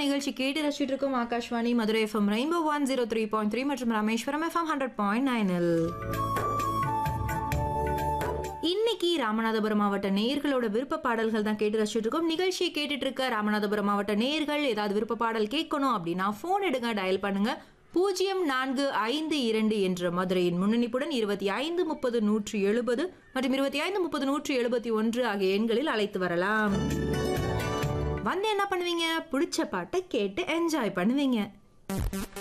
நிகழ்ச்சி கேட்டு ரசிச்சுட்டு இருக்கோம் Akashvani Madurai FM rainbow one zero three point three மற்றும் ராமேஸ்வரம் எஃப்எம் ஹண்ட்ரட் பாயிண்ட் நைனில் இன்னைக்கு ராமநாதபுரம் மாவட்ட நேயர்களோட விருப்ப பாடல்கள் தான் கேட்டு ரசிச்சுட்டு இருக்கோம் நிகழ்ச்சியை கேட்டுட்டு இருக்க ராமநாதபுரம் மாவட்ட நேயர்கள் ஏதாவது விருப்ப பாடல் கேட்கணும் அப்படின்னா ஃபோன் எடுங்க டயல் பண்ணுங்க பூஜ்ஜியம் நான்கு ஐந்து இரண்டு என்ற மதுரையின் முன்னணிப்புடன் இருபத்தி ஐந்து முப்பது நூற்றி எழுபது மற்றும் இருபத்தி ஐந்து முப்பது நூற்றி எழுபத்தி ஒன்று ஆகிய எண்களில் அழைத்து வரலாம் வந்து என்ன பண்ணுவீங்க பிடிச்ச பாட்டை கேட்டு என்ஜாய் பண்ணுவீங்க